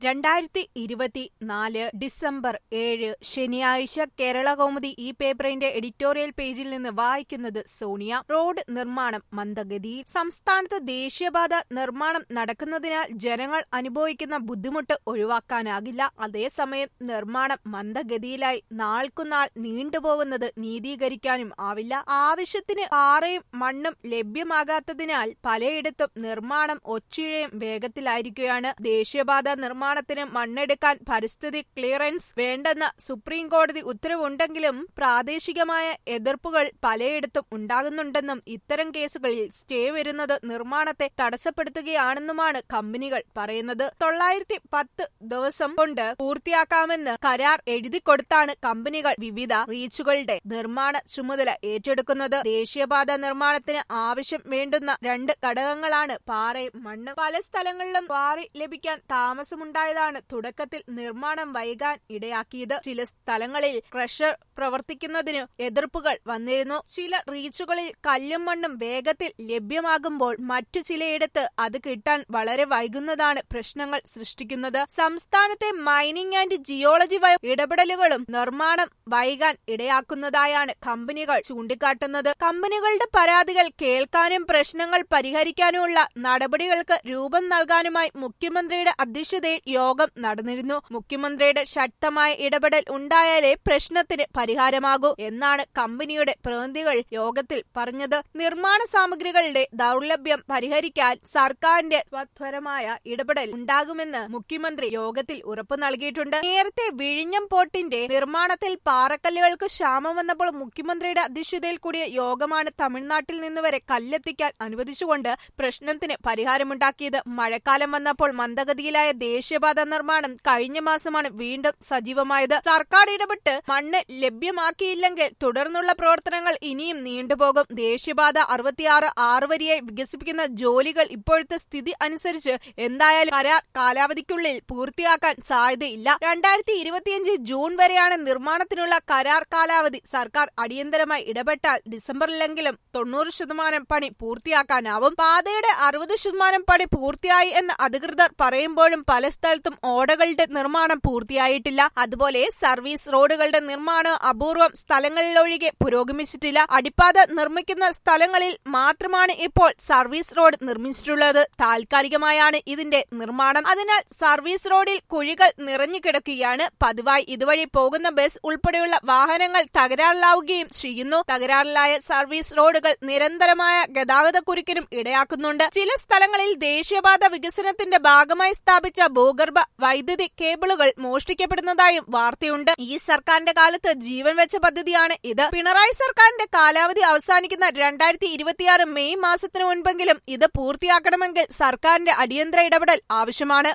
രണ്ടായിരത്തി ഇരുപത്തിനാല് ഡിസംബർ ഏഴ് ശനിയാഴ്ച കേരള കൗമുദി ഈ പേപ്പറിന്റെ എഡിറ്റോറിയൽ പേജിൽ നിന്ന് വായിക്കുന്നത് സോണിയ റോഡ് നിർമ്മാണം മന്ദഗതിയിൽ സംസ്ഥാനത്ത് ദേശീയപാത നിർമ്മാണം നടക്കുന്നതിനാൽ ജനങ്ങൾ അനുഭവിക്കുന്ന ബുദ്ധിമുട്ട് ഒഴിവാക്കാനാകില്ല അതേസമയം നിർമ്മാണം മന്ദഗതിയിലായി നാൾക്കുനാൾ നീണ്ടുപോകുന്നത് നീതീകരിക്കാനും ആവില്ല ആവശ്യത്തിന് പാറയും മണ്ണും ലഭ്യമാകാത്തതിനാൽ പലയിടത്തും നിർമ്മാണം ഒച്ചിഴയും വേഗത്തിലായിരിക്കുകയാണ് ദേശീയപാത നിർമ്മാണത്തിന് മണ്ണെടുക്കാൻ പരിസ്ഥിതി ക്ലിയറൻസ് വേണ്ടെന്ന സുപ്രീം കോടതി ഉത്തരവുണ്ടെങ്കിലും പ്രാദേശികമായ എതിർപ്പുകൾ പലയിടത്തും ഉണ്ടാകുന്നുണ്ടെന്നും ഇത്തരം കേസുകളിൽ സ്റ്റേ വരുന്നത് നിർമ്മാണത്തെ തടസ്സപ്പെടുത്തുകയാണെന്നുമാണ് കമ്പനികൾ പറയുന്നത് തൊള്ളായിരത്തി പത്ത് ദിവസം കൊണ്ട് പൂർത്തിയാക്കാമെന്ന് കരാർ എഴുതിക്കൊടുത്താണ് കമ്പനികൾ വിവിധ റീച്ചുകളുടെ നിർമ്മാണ ചുമതല ഏറ്റെടുക്കുന്നത് ദേശീയപാത നിർമ്മാണത്തിന് ആവശ്യം വേണ്ടുന്ന രണ്ട് ഘടകങ്ങളാണ് പാറയും മണ്ണും പല സ്ഥലങ്ങളിലും പാറി ലഭിക്കാൻ താമസമുണ്ടായതാണ് തുടക്കത്തിൽ നിർമ്മാണം വൈകാൻ ഇടയാക്കിയത് ചില സ്ഥലങ്ങളിൽ ക്രഷർ പ്രവർത്തിക്കുന്നതിന് എതിർപ്പുകൾ വന്നിരുന്നു ചില റീച്ചുകളിൽ കല്ലും മണ്ണും വേഗത്തിൽ ലഭ്യമാകുമ്പോൾ മറ്റു ചിലയിടത്ത് അത് കിട്ടാൻ വളരെ വൈകുന്നതാണ് പ്രശ്നങ്ങൾ സൃഷ്ടിക്കുന്നത് സംസ്ഥാനത്തെ മൈനിങ് ആൻഡ് ജിയോളജി വ ഇടപെടലുകളും നിർമ്മാണം വൈകാൻ ഇടയാക്കുന്നതായാണ് കമ്പനികൾ ചൂണ്ടിക്കാട്ടുന്നത് കമ്പനികളുടെ പരാതികൾ കേൾക്കാനും പ്രശ്നങ്ങൾ പരിഹരിക്കാനുമുള്ള നടപടികൾക്ക് രൂപം നൽകാനുമായി മുഖ്യമന്ത്രിയുടെ അധ്യക്ഷതയിൽ യോഗം നടന്നിരുന്നു മുഖ്യമന്ത്രിയുടെ ശക്തമായ ഇടപെടൽ ഉണ്ടായാലേ പ്രശ്നത്തിന് പരിഹാരമാകൂ എന്നാണ് കമ്പനിയുടെ പ്രതിനിധികൾ യോഗത്തിൽ പറഞ്ഞത് നിർമ്മാണ സാമഗ്രികളുടെ ദൗർലഭ്യം പരിഹരിക്കാൻ സർക്കാരിന്റെ സ്വത്വരമായ ഇടപെടൽ ഉണ്ടാകുമെന്ന് മുഖ്യമന്ത്രി യോഗത്തിൽ ഉറപ്പു നൽകിയിട്ടുണ്ട് നേരത്തെ വിഴിഞ്ഞം പോർട്ടിന്റെ നിർമ്മാണത്തിൽ പാറക്കല്ലുകൾക്ക് ക്ഷാമം വന്നപ്പോൾ മുഖ്യമന്ത്രിയുടെ അധ്യക്ഷതയിൽ കൂടിയ യോഗമാണ് തമിഴ്നാട്ടിൽ നിന്ന് വരെ കല്ലെത്തിക്കാൻ അനുവദിച്ചുകൊണ്ട് പ്രശ്നത്തിന് പരിഹാരമുണ്ടാക്കിയത് മഴക്കാലം വന്നപ്പോൾ മന്ദഗതിയിലായ ദേശീയപാത നിർമ്മാണം കഴിഞ്ഞ മാസമാണ് വീണ്ടും സജീവമായത് സർക്കാർ ഇടപെട്ട് മണ്ണ് ലഭ്യമാക്കിയില്ലെങ്കിൽ തുടർന്നുള്ള പ്രവർത്തനങ്ങൾ ഇനിയും നീണ്ടുപോകും ദേശീയപാത അറുപത്തിയാറ് ആറ് വരിയായി വികസിപ്പിക്കുന്ന ജോലികൾ ഇപ്പോഴത്തെ സ്ഥിതി അനുസരിച്ച് എന്തായാലും കരാർ കാലാവധിക്കുള്ളിൽ പൂർത്തിയാക്കാൻ സാധ്യതയില്ല രണ്ടായിരത്തി ഇരുപത്തിയഞ്ച് ജൂൺ വരെയാണ് നിർമ്മാണത്തിനുള്ള കരാർ കാലാവധി സർക്കാർ അടിയന്തരമായി ഇടപെട്ടാൽ ഡിസംബറിലെങ്കിലും തൊണ്ണൂറ് ശതമാനം പണി പൂർത്തിയാക്കാനാവും പാതയുടെ അറുപത് ശതമാനം പണി പൂർത്തിയായി എന്ന് അധികൃതർ പറയുമ്പോഴും പല സ്ഥലത്തും ഓടകളുടെ നിർമ്മാണം പൂർത്തിയായിട്ടില്ല അതുപോലെ സർവീസ് റോഡുകളുടെ നിർമ്മാണം അപൂർവം സ്ഥലങ്ങളിലൊഴികെ പുരോഗമിച്ചിട്ടില്ല അടിപ്പാത നിർമ്മിക്കുന്ന സ്ഥലങ്ങളിൽ മാത്രമാണ് ഇപ്പോൾ സർവീസ് റോഡ് നിർമ്മിച്ചിട്ടുള്ളത് താൽക്കാലികമായാണ് ഇതിന്റെ നിർമ്മാണം അതിനാൽ സർവീസ് റോഡിൽ കുഴികൾ നിറഞ്ഞു കിടക്കുകയാണ് പതിവായി ഇതുവഴി പോകുന്ന ബസ് ഉൾപ്പെടെയുള്ള വാഹനങ്ങൾ തകരാറിലാവുകയും ചെയ്യുന്നു തകരാറിലായ സർവീസ് റോഡുകൾ നിരന്തരമായ ഗതാഗതക്കുരുക്കിനും ഇടയാക്കുന്നുണ്ട് ചില സ്ഥലങ്ങളിൽ ദേശീയപാത വികസനത്തിന്റെ ഭാഗമായി സ്ഥാപിച്ച ഭൂഗർഭ വൈദ്യുതി കേബിളുകൾ മോഷ്ടിക്കപ്പെടുന്നതായും വാർത്തയുണ്ട് ഈ സർക്കാരിന്റെ കാലത്ത് ജീവൻ വെച്ച പദ്ധതിയാണ് ഇത് പിണറായി സർക്കാരിന്റെ കാലാവധി അവസാനിക്കുന്ന രണ്ടായിരത്തി ഇരുപത്തിയാറ് മെയ് മാസത്തിനു മുൻപെങ്കിലും ഇത് പൂർത്തിയാക്കണമെങ്കിൽ സർക്കാരിന്റെ അടിയന്തര ഇടപെടൽ ആവശ്യമാണ്